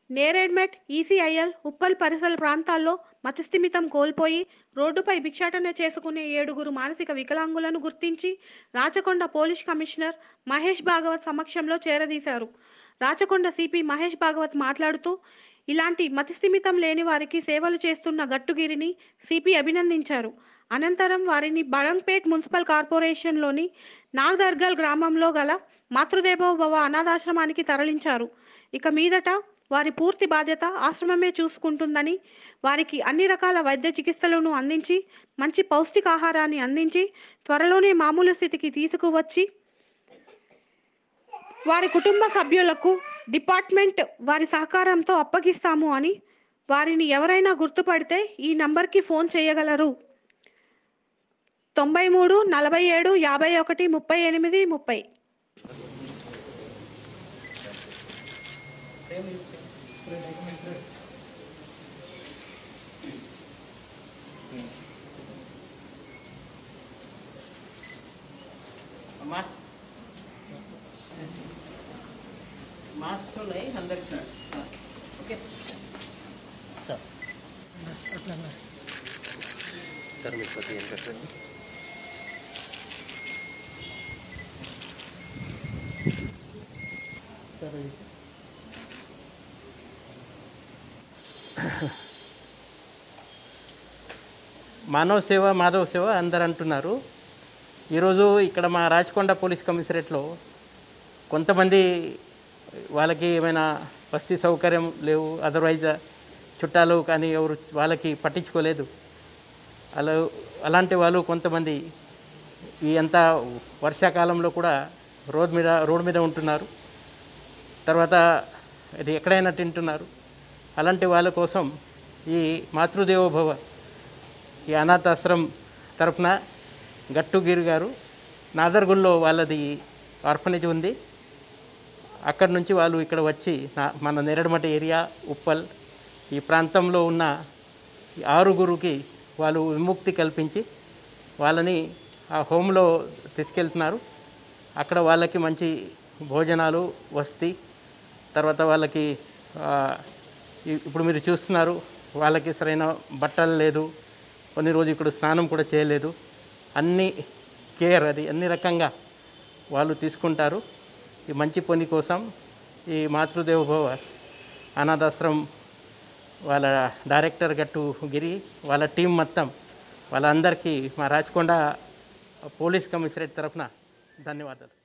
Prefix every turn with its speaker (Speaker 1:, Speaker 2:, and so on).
Speaker 1: Neredmet ECIL Uppal పరిసర ప్రాంతాల్లో మతిస్థిమితం కోల్పోయి రోడ్డుపై భిక్షాటన చేసుకునే ఏడుగురు మానసిక వికలాంగులను గుర్తించి రాచకొండ పోలీస్ కమిషనర్ మహేష్ భాగవత్ సమక్షంలో చేరదీశారు రాచకొండ సిపి మహేష్ భాగవత్ మాట్లాడుతూ ఇలాంటి మతిస్థిమితం లేని వారికి సేవలు చేస్తున్న గట్టుగిరిని సిపి అభినందించారు అనంతరం వారిని బడంపేట్ మున్సిపల్ కార్పొరేషన్లోని నాగదర్గల్ గ్రామంలో గల మాతృదేవోభవ అనాథాశ్రమానికి తరలించారు ఇక మీదట వారి పూర్తి బాధ్యత ఆశ్రమమే చూసుకుంటుందని వారికి అన్ని రకాల వైద్య చికిత్సలను అందించి మంచి పౌష్టికాహారాన్ని అందించి త్వరలోనే మామూలు స్థితికి తీసుకువచ్చి వారి కుటుంబ సభ్యులకు డిపార్ట్మెంట్ వారి సహకారంతో అప్పగిస్తాము అని వారిని ఎవరైనా గుర్తుపడితే ఈ నంబర్కి ఫోన్ చేయగలరు తొంభై మూడు నలభై ఏడు యాభై ఒకటి ముప్పై ఎనిమిది ముప్పై
Speaker 2: మాస్క్ మాస్క్స్ ఉన్నాయి అందరికి సార్ ఓకే సార్
Speaker 3: సార్ మీకు కొద్దిగా ఏం కట్టండి
Speaker 2: సార్ మానవ సేవ మాధవ సేవ అందరు అంటున్నారు ఈరోజు ఇక్కడ మా రాచకొండ పోలీస్ కమిషనరేట్లో కొంతమంది వాళ్ళకి ఏమైనా వసతి సౌకర్యం లేవు అదర్వైజ్ చుట్టాలు కానీ ఎవరు వాళ్ళకి పట్టించుకోలేదు అలా అలాంటి వాళ్ళు కొంతమంది ఈ అంత వర్షాకాలంలో కూడా రోడ్ మీద రోడ్ మీద ఉంటున్నారు తర్వాత ఇది ఎక్కడైనా తింటున్నారు అలాంటి వాళ్ళ కోసం ఈ మాతృదేవోభవ ఈ అనాథాశ్రమం తరఫున గట్టుగిరి గారు నాదర్గుల్లో వాళ్ళది ఆర్ఫనేజ్ ఉంది అక్కడి నుంచి వాళ్ళు ఇక్కడ వచ్చి నా- మన నెరడమట ఏరియా ఉప్పల్ ఈ ప్రాంతంలో ఉన్న ఈ ఆరుగురికి వాళ్ళు విముక్తి కల్పించి వాళ్ళని ఆ హోమ్లో తీసుకెళ్తున్నారు అక్కడ వాళ్ళకి మంచి భోజనాలు వస్తీ తర్వాత వాళ్ళకి ఆ, ఇ- ఇప్పుడు మీరు చూస్తున్నారు వాళ్ళకి సరైన బట్టలు లేదు కొన్ని రోజు ఇక్కడ స్నానం కూడా చేయలేదు అన్ని కేర్ అది అన్ని రకంగా వాళ్ళు తీసుకుంటారు ఈ మంచి పని కోసం ఈ మాతృదేవోభవ అనాథాశ్రమం వాళ్ళ డైరెక్టర్ గట్టు గిరి వాళ్ళ టీం మొత్తం వాళ్ళందరికీ మా రాచకొండ పోలీస్ కమిషనరేట్ తరఫున ధన్యవాదాలు